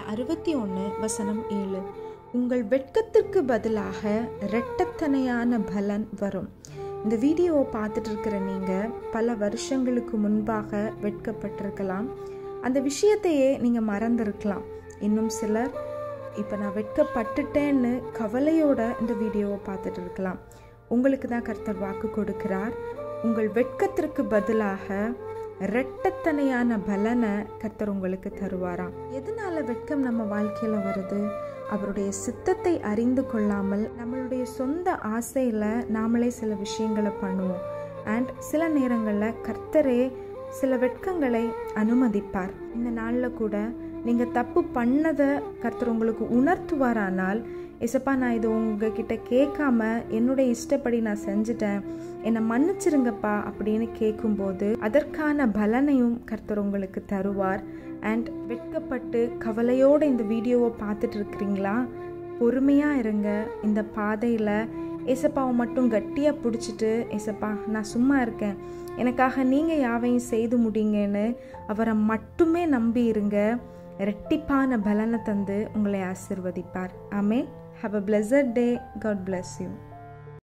அறுபத்தி ஒன்று வசனம் ஏழு உங்கள் வெட்கத்திற்கு பதிலாக இரட்டத்தனையான பலன் வரும் இந்த வீடியோவை பார்த்துட்டு இருக்கிற நீங்கள் பல வருஷங்களுக்கு முன்பாக வெட்கப்பட்டிருக்கலாம் அந்த விஷயத்தையே நீங்கள் மறந்துருக்கலாம் இன்னும் சிலர் இப்போ நான் வெட்கப்பட்டுட்டேன்னு கவலையோட இந்த வீடியோவை பார்த்துட்டு இருக்கலாம் உங்களுக்கு தான் கர்த்தர் வாக்கு கொடுக்கிறார் உங்கள் வெட்கத்திற்கு பதிலாக இரட்டத்தனையான பலனை கர்த்தர் உங்களுக்கு தருவாராம் எதனால வெட்கம் நம்ம வாழ்க்கையில வருது அவருடைய சித்தத்தை அறிந்து கொள்ளாமல் நம்மளுடைய சொந்த ஆசையில நாமளே சில விஷயங்களை பண்ணுவோம் அண்ட் சில நேரங்களில் கர்த்தரே சில வெட்கங்களை அனுமதிப்பார் இந்த நாளில் கூட நீங்கள் தப்பு பண்ணதை கர்த்தர் உங்களுக்கு உணர்த்துவாரானால் எசப்பா நான் இது உங்ககிட்ட கேட்காம என்னுடைய இஷ்டப்படி நான் செஞ்சுட்டேன் என்னை மன்னிச்சிருங்கப்பா அப்படின்னு கேட்கும்போது அதற்கான பலனையும் கர்த்தர் உங்களுக்கு தருவார் அண்ட் வெட்கப்பட்டு கவலையோடு இந்த வீடியோவை பார்த்துட்டு இருக்கிறீங்களா பொறுமையாக இருங்க இந்த பாதையில் ஏசப்பாவை மட்டும் கட்டியாக பிடிச்சிட்டு ஏசப்பா நான் சும்மா இருக்கேன் எனக்காக நீங்கள் யாவையும் செய்து முடிங்கன்னு அவரை மட்டுமே நம்பி இருங்க இரட்டிப்பான பலனை தந்து உங்களை ஆசிர்வதிப்பார் amen have a blessed day God bless you